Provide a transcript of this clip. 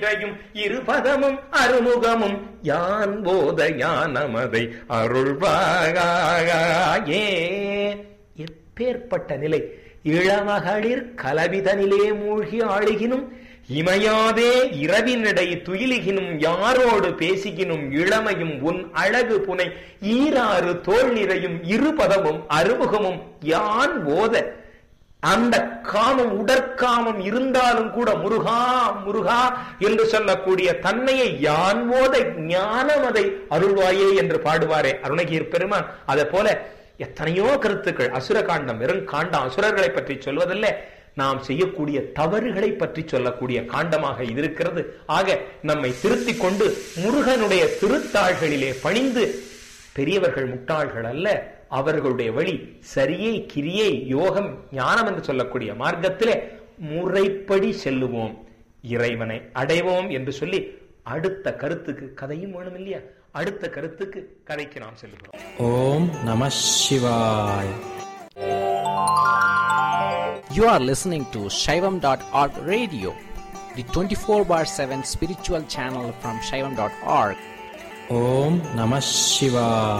இறையும் இருபதமும் அருமுகமும் யான் போத யானமதை அருள்வாயே எப்பேற்பட்ட நிலை இளமகளிர் கலவிதனிலே மூழ்கி ஆளுகினும் இமையாதே இரவினிடை துயிலுகினும் யாரோடு பேசுகினும் இளமையும் உன் அழகு புனை ஈராறு தோல் நிறையும் இருபதமும் அருமுகமும் யான் ஓத அந்த காமம் உடற்காமம் இருந்தாலும் கூட முருகா முருகா என்று சொல்லக்கூடிய தன்மையை யான் போத ஞானம் அதை அருள்வாயே என்று பாடுவாரே அருணகிர் பெருமான் அதை போல எத்தனையோ கருத்துக்கள் அசுர காண்டம் வெறும் காண்டம் அசுரர்களை பற்றி சொல்வதல்ல நாம் செய்யக்கூடிய தவறுகளை பற்றி சொல்லக்கூடிய காண்டமாக இது இருக்கிறது ஆக நம்மை திருத்திக் கொண்டு முருகனுடைய திருத்தாள்களிலே பணிந்து பெரியவர்கள் முட்டாள்கள் அல்ல அவர்களுடைய வழி சரியை கிரியை யோகம் ஞானம் என்று சொல்லக்கூடிய மார்க்கத்திலே முறைப்படி செல்லுவோம் இறைவனை அடைவோம் என்று சொல்லி அடுத்த கருத்துக்கு கதையும் வேணும் இல்லையா அடுத்த கருத்துக்கு கதைக்கு நாம் செல்கிறோம் ஓம் நம சிவாய் You are listening to Shaivam.org radio, the 24 bar 7 spiritual channel from Shaivam.org. ஓம் நம சிவாய்